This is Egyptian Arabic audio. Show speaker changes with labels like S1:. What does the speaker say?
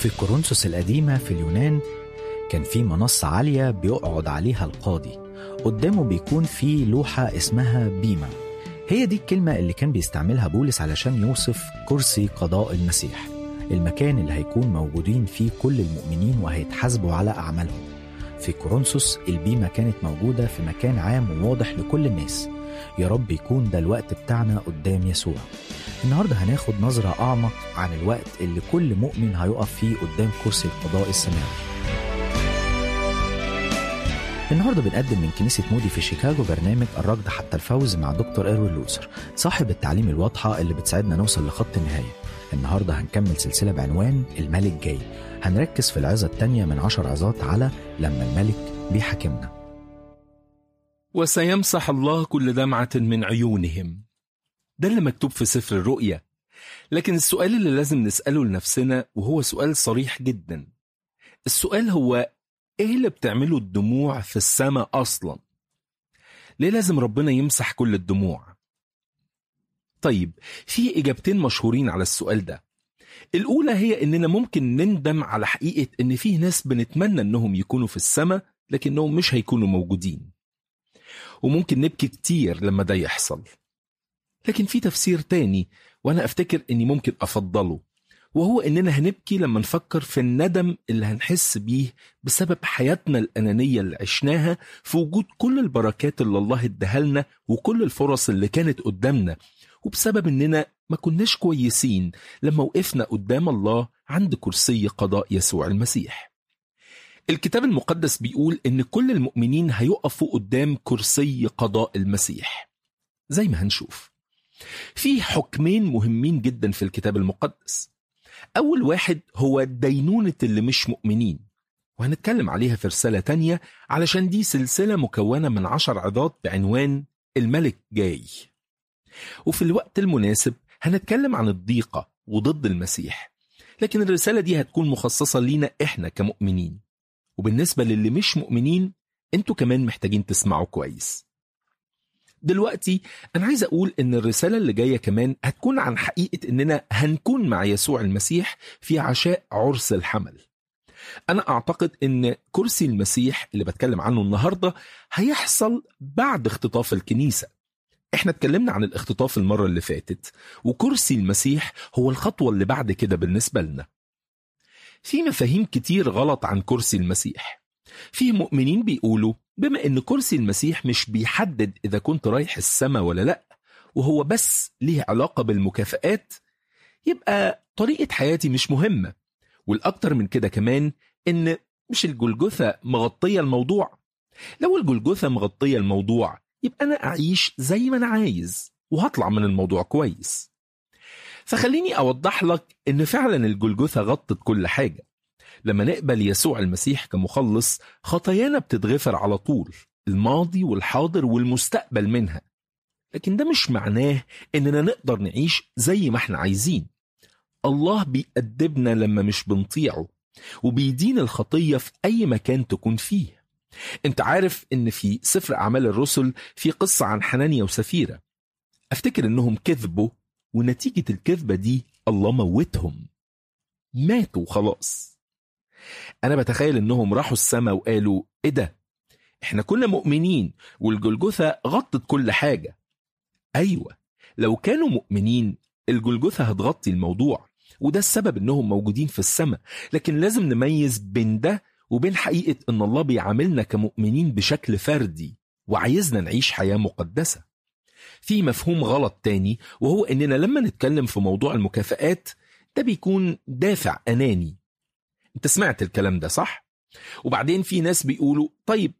S1: في كورنثوس القديمة في اليونان كان في منصة عالية بيقعد عليها القاضي قدامه بيكون في لوحة اسمها بيما هي دي الكلمة اللي كان بيستعملها بولس علشان يوصف كرسي قضاء المسيح المكان اللي هيكون موجودين فيه كل المؤمنين وهيتحاسبوا على أعمالهم في كورنثوس البيمة كانت موجودة في مكان عام وواضح لكل الناس يا رب يكون ده الوقت بتاعنا قدام يسوع النهاردة هناخد نظرة أعمق عن الوقت اللي كل مؤمن هيقف فيه قدام كرسي القضاء السماوي النهارده بنقدم من كنيسة مودي في شيكاغو برنامج الركض حتى الفوز مع دكتور إيروين لوثر صاحب التعليم الواضحة اللي بتساعدنا نوصل لخط النهاية النهارده هنكمل سلسلة بعنوان الملك جاي هنركز في العظة التانية من عشر عظات على لما الملك بيحاكمنا
S2: وسيمسح الله كل دمعة من عيونهم ده اللي مكتوب في سفر الرؤيا لكن السؤال اللي لازم نسأله لنفسنا وهو سؤال صريح جدا السؤال هو ايه اللي بتعمله الدموع في السماء اصلا ليه لازم ربنا يمسح كل الدموع طيب في اجابتين مشهورين على السؤال ده الاولى هي اننا ممكن نندم على حقيقه ان فيه ناس بنتمنى انهم يكونوا في السماء لكنهم مش هيكونوا موجودين وممكن نبكي كتير لما ده يحصل لكن في تفسير تاني وانا افتكر اني ممكن افضله وهو اننا هنبكي لما نفكر في الندم اللي هنحس بيه بسبب حياتنا الانانيه اللي عشناها في وجود كل البركات اللي الله اداها لنا وكل الفرص اللي كانت قدامنا وبسبب اننا ما كناش كويسين لما وقفنا قدام الله عند كرسي قضاء يسوع المسيح الكتاب المقدس بيقول ان كل المؤمنين هيقفوا قدام كرسي قضاء المسيح زي ما هنشوف في حكمين مهمين جدا في الكتاب المقدس أول واحد هو دينونة اللي مش مؤمنين وهنتكلم عليها في رسالة تانية علشان دي سلسلة مكونة من عشر عظات بعنوان الملك جاي وفي الوقت المناسب هنتكلم عن الضيقة وضد المسيح لكن الرسالة دي هتكون مخصصة لينا إحنا كمؤمنين وبالنسبة للي مش مؤمنين انتوا كمان محتاجين تسمعوا كويس دلوقتي أنا عايز أقول إن الرسالة اللي جاية كمان هتكون عن حقيقة إننا هنكون مع يسوع المسيح في عشاء عرس الحمل. أنا أعتقد إن كرسي المسيح اللي بتكلم عنه النهاردة هيحصل بعد اختطاف الكنيسة. إحنا اتكلمنا عن الاختطاف المرة اللي فاتت وكرسي المسيح هو الخطوة اللي بعد كده بالنسبة لنا. في مفاهيم كتير غلط عن كرسي المسيح. في مؤمنين بيقولوا بما ان كرسي المسيح مش بيحدد اذا كنت رايح السماء ولا لا وهو بس ليه علاقة بالمكافآت يبقى طريقة حياتي مش مهمة والأكتر من كده كمان إن مش الجلجثة مغطية الموضوع لو الجلجثة مغطية الموضوع يبقى أنا أعيش زي ما أنا عايز وهطلع من الموضوع كويس فخليني أوضح لك إن فعلا الجلجثة غطت كل حاجة لما نقبل يسوع المسيح كمخلص خطايانا بتتغفر على طول الماضي والحاضر والمستقبل منها لكن ده مش معناه اننا نقدر نعيش زي ما احنا عايزين الله بيأدبنا لما مش بنطيعه وبيدين الخطية في أي مكان تكون فيه انت عارف ان في سفر أعمال الرسل في قصة عن حنانيا وسفيرة افتكر انهم كذبوا ونتيجة الكذبة دي الله موتهم ماتوا خلاص انا بتخيل انهم راحوا السماء وقالوا ايه ده احنا كنا مؤمنين والجلجثة غطت كل حاجة ايوه لو كانوا مؤمنين الجلجثة هتغطي الموضوع وده السبب انهم موجودين في السماء لكن لازم نميز بين ده وبين حقيقة ان الله بيعاملنا كمؤمنين بشكل فردي وعايزنا نعيش حياة مقدسة في مفهوم غلط تاني وهو اننا لما نتكلم في موضوع المكافآت ده بيكون دافع اناني انت سمعت الكلام ده صح؟ وبعدين في ناس بيقولوا طيب